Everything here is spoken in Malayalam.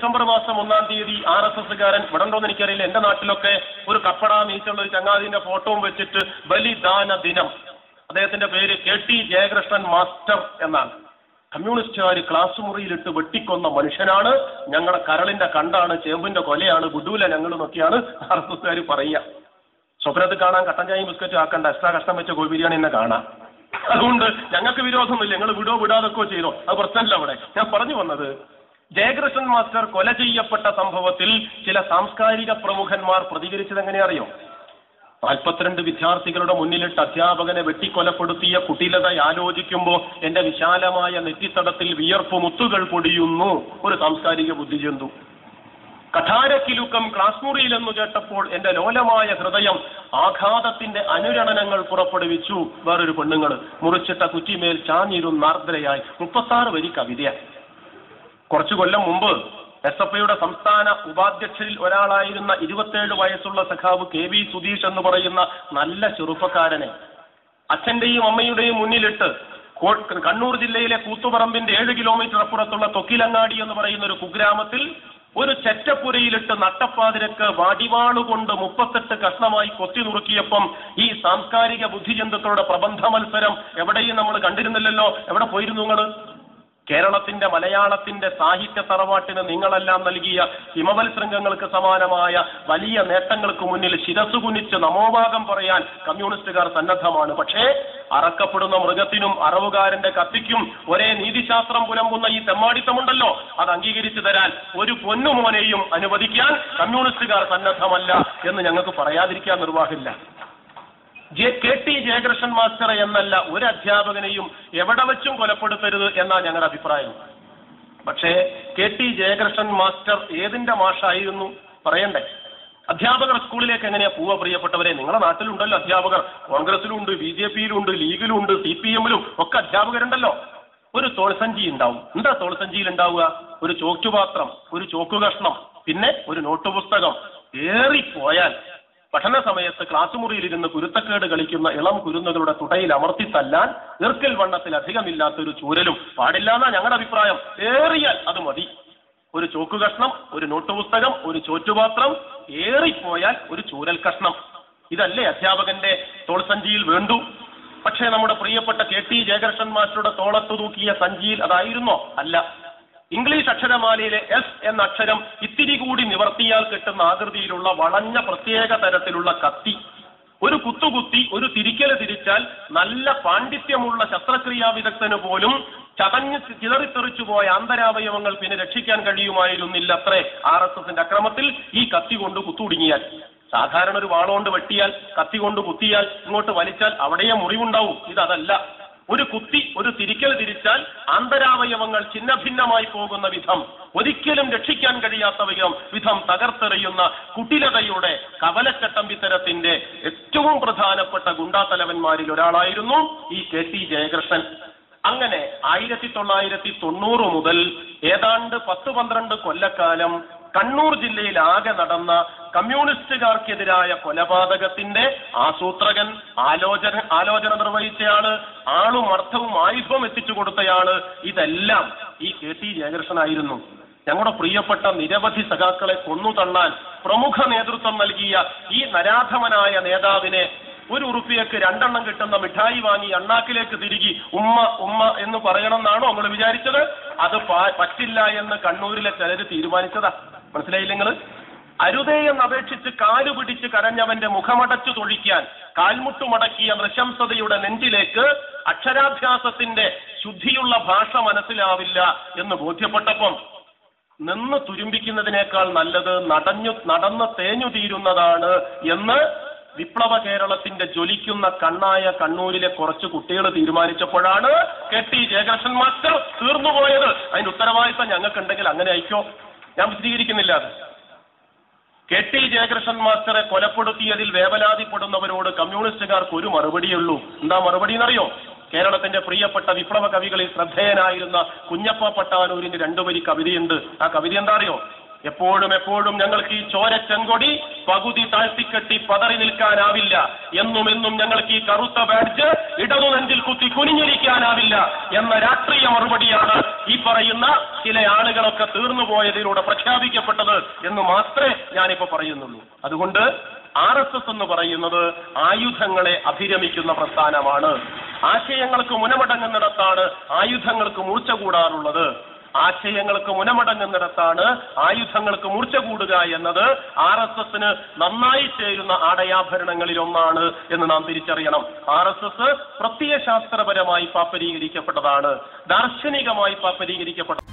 ഡിസംബർ മാസം ഒന്നാം തീയതി ആർ എസ് എസ്സുകാരൻ ഇവിടെ ഉണ്ടോന്ന് എനിക്കറിയില്ല എന്റെ നാട്ടിലൊക്കെ ഒരു കപ്പട മീച്ചുള്ള ഒരു ചങ്ങാതിന്റെ ഫോട്ടോവും വെച്ചിട്ട് ബലിദാന ദിനം അദ്ദേഹത്തിന്റെ പേര് കെ ടി ജയകൃഷ്ണൻ മാസ്റ്റർ എന്നാണ് കമ്മ്യൂണിസ്റ്റുകാർ ക്ലാസ് മുറിയിലിട്ട് വെട്ടിക്കൊന്ന മനുഷ്യനാണ് ഞങ്ങളുടെ കരളിന്റെ കണ്ടാണ് ചേമ്പിന്റെ കൊലയാണ് ഗുഡൂല ഞങ്ങൾ എന്നൊക്കെയാണ് ആർ എസ് എസ്സുകാർ പറയുക സ്വപ്നത്തിൽ കാണാൻ കട്ടൻ ചായയും ബിസ്ക്കറ്റും ആക്കണ്ട എക്സ്ട്രാ കഷ്ടം വെച്ച കോഴി ബിരിയാണി തന്നെ കാണാം അതുകൊണ്ട് ഞങ്ങൾക്ക് വിരോധമൊന്നുമില്ല ഞങ്ങൾ വിടോ വിടാതൊക്കെ ചെയ്തോ അത് പ്രശ്നമല്ല അവിടെ ഞാൻ പറഞ്ഞു വന്നത് ജയകൃഷ്ണൻ മാസ്റ്റർ കൊല ചെയ്യപ്പെട്ട സംഭവത്തിൽ ചില സാംസ്കാരിക പ്രമുഖന്മാർ പ്രതികരിച്ചത് എങ്ങനെ അറിയോ നാൽപ്പത്തിരണ്ട് വിദ്യാർത്ഥികളുടെ മുന്നിലിട്ട് അധ്യാപകനെ വെട്ടിക്കൊലപ്പെടുത്തിയ കുട്ടിലത ആലോചിക്കുമ്പോൾ എന്റെ വിശാലമായ നെറ്റിത്തടത്തിൽ വിയർപ്പ് മുത്തുകൾ പൊടിയുന്നു ഒരു സാംസ്കാരിക ബുദ്ധിജന്തു കഠാരക്കിലുക്കം ക്ലാസ് മുറിയിലെന്നു കേട്ടപ്പോൾ എന്റെ ലോലമായ ഹൃദയം ആഘാതത്തിന്റെ അനുരണനങ്ങൾ പുറപ്പെടുവിച്ചു വേറൊരു പെണ്ണുങ്ങൾ മുറിച്ചിട്ട കുറ്റിമേൽ ചാഞ്ഞിരുന്നാർദ്രയായി മുപ്പത്താറ് വരി കവിതയാണ് കുറച്ചു കൊല്ലം മുമ്പ് എസ് എഫ് ഐയുടെ സംസ്ഥാന ഉപാധ്യക്ഷരിൽ ഒരാളായിരുന്ന ഇരുപത്തേഴ് വയസ്സുള്ള സഖാവ് കെ വി സുധീഷ് എന്ന് പറയുന്ന നല്ല ചെറുപ്പക്കാരനെ അച്ഛന്റെയും അമ്മയുടെയും മുന്നിലിട്ട് കോ- കണ്ണൂർ ജില്ലയിലെ കൂത്തുപറമ്പിന്റെ ഏഴ് കിലോമീറ്റർ അപ്പുറത്തുള്ള തൊക്കിലങ്ങാടി എന്ന് പറയുന്ന ഒരു കുഗ്രാമത്തിൽ ഒരു ചെറ്റപ്പുരയിലിട്ട് നട്ടപ്പാതിരക്ക് വാടിവാളുകൊണ്ട് മുപ്പത്തെട്ട് കഷ്ണമായി കൊത്തി നുറുക്കിയപ്പം ഈ സാംസ്കാരിക ബുദ്ധിജന്തുക്കളുടെ പ്രബന്ധ മത്സരം എവിടെയും നമ്മൾ കണ്ടിരുന്നില്ലല്ലോ എവിടെ പോയിരുന്നു നിങ്ങൾ കേരളത്തിന്റെ മലയാളത്തിന്റെ സാഹിത്യ തറവാട്ടിന് നിങ്ങളെല്ലാം നൽകിയ ഹിമവൽ ശൃംഗങ്ങൾക്ക് സമാനമായ വലിയ നേട്ടങ്ങൾക്ക് മുന്നിൽ ശിരസു കുനിച്ച് നമോഭാഗം പറയാൻ കമ്മ്യൂണിസ്റ്റുകാർ സന്നദ്ധമാണ് പക്ഷേ അറക്കപ്പെടുന്ന മൃഗത്തിനും അറവുകാരന്റെ കത്തിക്കും ഒരേ നീതിശാസ്ത്രം പുലമ്പുന്ന ഈ തെമ്മാടിത്തമുണ്ടല്ലോ അത് അംഗീകരിച്ചു തരാൻ ഒരു പൊന്നുമോനെയും അനുവദിക്കാൻ കമ്മ്യൂണിസ്റ്റുകാർ സന്നദ്ധമല്ല എന്ന് ഞങ്ങൾക്ക് പറയാതിരിക്കാൻ നിർവാഹമില്ല J K T Jayakrishnan master എന്നല്ല ഒരു അധ്യാപകനെയും എവിടെ വെച്ചും കൊലപ്പെടുത്തരുത് എന്നാ ഞങ്ങളുടെ അഭിപ്രായം പക്ഷേ കെ ടി ജയകൃഷ്ണൻ മാസ്റ്റർ ഏതിന്റെ മാഷായിരുന്നു പറയണ്ടേ അധ്യാപകർ സ്കൂളിലേക്ക് എങ്ങനെയാ പോവുക പ്രിയപ്പെട്ടവരെ നിങ്ങളുടെ നാട്ടിലുണ്ടല്ലോ അധ്യാപകർ കോൺഗ്രസിലുണ്ട് ബി ജെ പിയിലുണ്ട് ലീഗിലുണ്ട് സി പി എമ്മിലും ഒക്കെ അധ്യാപകരുണ്ടല്ലോ ഒരു തോൾസഞ്ചി ഉണ്ടാവും എന്താ തോൾസഞ്ചിയിൽ ഉണ്ടാവുക ഒരു ചോറ്റുപാത്രം ഒരു ചോക്കു കഷ്ണം പിന്നെ ഒരു നോട്ട് പുസ്തകം ഏറിപ്പോയാൽ പഠന സമയത്ത് ക്ലാസ് മുറിയിലിരുന്ന് കുരുത്തക്കേട് കളിക്കുന്ന ഇളം കുരുന്നുകളുടെ തുടയിൽ അമർത്തി തല്ലാൻ ഇർക്കിൽ വണ്ണത്തിൽ അധികമില്ലാത്തൊരു ചൂരലും പാടില്ലാന്നാ ഞങ്ങളുടെ അഭിപ്രായം ഏറിയാൽ അത് മതി ഒരു ചോക്കു കഷ്ണം ഒരു നോട്ട് പുസ്തകം ഒരു ചോറ്റുപാത്രം ഏറിപ്പോയാൽ ഒരു ചൂരൽ കഷ്ണം ഇതല്ലേ അധ്യാപകന്റെ തോൾസഞ്ചിയിൽ വേണ്ടു പക്ഷേ നമ്മുടെ പ്രിയപ്പെട്ട കെ ടി ജയകൃഷ്ണൻ മാസ്റ്ററുടെ തോളത്ത് തൂക്കിയ സഞ്ചിയിൽ അതായിരുന്നോ അല്ല ഇംഗ്ലീഷ് അക്ഷരമാലയിലെ എസ് എന്ന അക്ഷരം ഇത്തിരി കൂടി നിവർത്തിയാൽ കിട്ടുന്ന ആകൃതിയിലുള്ള വളഞ്ഞ പ്രത്യേക തരത്തിലുള്ള കത്തി ഒരു കുത്തുകുത്തി ഒരു തിരിക്കല് തിരിച്ചാൽ നല്ല പാണ്ഡിത്യമുള്ള ശസ്ത്രക്രിയാ വിദഗ്ധന് പോലും ചതഞ്ഞ് ചിതറിത്തെറിച്ചു പോയ ആന്തരാവയവങ്ങൾ പിന്നെ രക്ഷിക്കാൻ കഴിയുമായിരുന്നില്ല അത്രേ ആർ എസ് എസിന്റെ അക്രമത്തിൽ ഈ കത്തി കൊണ്ട് കുത്തുടുങ്ങിയാൽ സാധാരണ ഒരു വാളുകൊണ്ട് വെട്ടിയാൽ കത്തി കൊണ്ട് കുത്തിയാൽ ഇങ്ങോട്ട് വലിച്ചാൽ അവിടെയേ മുറിവുണ്ടാവും ഇതല്ല ഒരു കുത്തി ഒരു തിരിക്കൽ തിരിച്ചാൽ ആന്തരാവയവങ്ങൾ ഛിന്നഭിന്നമായി പോകുന്ന വിധം ഒരിക്കലും രക്ഷിക്കാൻ കഴിയാത്ത വിധം വിധം തകർത്തെറിയുന്ന കുട്ടിലതയുടെ കവലച്ചട്ടമ്പിത്തരത്തിന്റെ ഏറ്റവും പ്രധാനപ്പെട്ട ഗുണ്ടാത്തലവന്മാരിൽ ഒരാളായിരുന്നു ഈ കെ ടി ജയകൃഷ്ണൻ അങ്ങനെ ആയിരത്തി തൊള്ളായിരത്തി തൊണ്ണൂറ് മുതൽ ഏതാണ്ട് പത്ത് പന്ത്രണ്ട് കൊല്ലക്കാലം കണ്ണൂർ ജില്ലയിൽ ആകെ നടന്ന കമ്മ്യൂണിസ്റ്റുകാർക്കെതിരായ കൊലപാതകത്തിന്റെ ആസൂത്രകൻ ആലോചന ആലോചന നിർവഹിച്ചയാള് ആളും അർത്ഥവും ആയുധവും എത്തിച്ചു കൊടുത്തയാള് ഇതെല്ലാം ഈ കെ ടി ജയകൃഷ്ണനായിരുന്നു ഞങ്ങളുടെ പ്രിയപ്പെട്ട നിരവധി സഖാക്കളെ കൊന്നു തള്ളാൻ പ്രമുഖ നേതൃത്വം നൽകിയ ഈ നരാധമനായ നേതാവിനെ ഒരു ഉറുപ്പിയക്ക് രണ്ടെണ്ണം കിട്ടുന്ന മിഠായി വാങ്ങി അണ്ണാക്കിലേക്ക് തിരികി ഉമ്മ ഉമ്മ എന്ന് പറയണമെന്നാണോ നിങ്ങൾ വിചാരിച്ചത് അത് പ- പറ്റില്ല എന്ന് കണ്ണൂരിലെ ചിലര് തീരുമാനിച്ചതാ മനസ്സിലായില്ല നിങ്ങള് അരുതേ എന്ന് അപേക്ഷിച്ച് കാലു പിടിച്ച് കരഞ്ഞവന്റെ മുഖമടച്ചു തൊഴിക്കാൻ കാൽമുട്ടുമടക്കിയ നൃശംസതയുടെ നെഞ്ചിലേക്ക് അക്ഷരാഭ്യാസത്തിന്റെ ശുദ്ധിയുള്ള ഭാഷ മനസ്സിലാവില്ല എന്ന് ബോധ്യപ്പെട്ടപ്പം നിന്ന് തുരുമ്പിക്കുന്നതിനേക്കാൾ നല്ലത് നടഞ്ഞു നടന്ന് തേഞ്ഞു തീരുന്നതാണ് എന്ന് വിപ്ലവ കേരളത്തിന്റെ ജ്വലിക്കുന്ന കണ്ണായ കണ്ണൂരിലെ കുറച്ച് കുട്ടികൾ തീരുമാനിച്ചപ്പോഴാണ് കെ ടി ജയകൃഷ്ണൻ മാസ്റ്റർ തീർന്നുപോയത് അതിന്റെ ഉത്തരവാദിത്തം ഞങ്ങൾക്കുണ്ടെങ്കിൽ അങ്ങനെ അയക്കോ ഞാൻ വിശദീകരിക്കുന്നില്ല അത് കെ ടി ജയകൃഷ്ണൻ മാസ്റ്ററെ കൊലപ്പെടുത്തിയതിൽ വേവലാതിപ്പെടുന്നവരോട് കമ്മ്യൂണിസ്റ്റുകാർക്ക് ഒരു മറുപടിയുള്ളൂ എന്താ മറുപടി എന്നറിയോ കേരളത്തിന്റെ പ്രിയപ്പെട്ട വിപ്ലവ കവികളിൽ ശ്രദ്ധേയനായിരുന്ന കുഞ്ഞപ്പ പട്ടാനൂരിന്റെ രണ്ടു വരി കവിതയുണ്ട് ആ കവിത എന്താ അറിയോ എപ്പോഴും എപ്പോഴും ഞങ്ങൾക്ക് ഈ ചോര ചെങ്കൊടി പകുതി താഴ്ത്തിക്കെട്ടി പതറി നിൽക്കാനാവില്ല എന്നും എന്നും ഞങ്ങൾക്ക് ഈ കറുത്ത ബാഡ്ജ് ഇടതു നെഞ്ചിൽ കുത്തി കുനിഞ്ഞിരിക്കാനാവില്ല എന്ന രാഷ്ട്രീയ മറുപടിയാണ് ഈ പറയുന്ന ചില ആളുകളൊക്കെ തീർന്നു പോയതിലൂടെ പ്രഖ്യാപിക്കപ്പെട്ടത് എന്ന് മാത്രമേ ഞാനിപ്പോ പറയുന്നുള്ളൂ അതുകൊണ്ട് ആർ എസ് എസ് എന്ന് പറയുന്നത് ആയുധങ്ങളെ അഭിരമിക്കുന്ന പ്രസ്ഥാനമാണ് ആശയങ്ങൾക്ക് മുനമടങ്ങുന്നിടത്താണ് ആയുധങ്ങൾക്ക് മൂർച്ച കൂടാറുള്ളത് ആശയങ്ങൾക്ക് മുനമടങ്ങുന്നിടത്താണ് ആയുധങ്ങൾക്ക് മൂർച്ച കൂടുക എന്നത് ആർ എസ് എസിന് നന്നായി ചേരുന്ന ആടയാഭരണങ്ങളിൽ ഒന്നാണ് എന്ന് നാം തിരിച്ചറിയണം ആർ എസ് എസ് പ്രത്യയശാസ്ത്രപരമായി പാപ്പരീകരിക്കപ്പെട്ടതാണ് ദാർശനികമായി പാപ്പരീകരിക്കപ്പെട്ട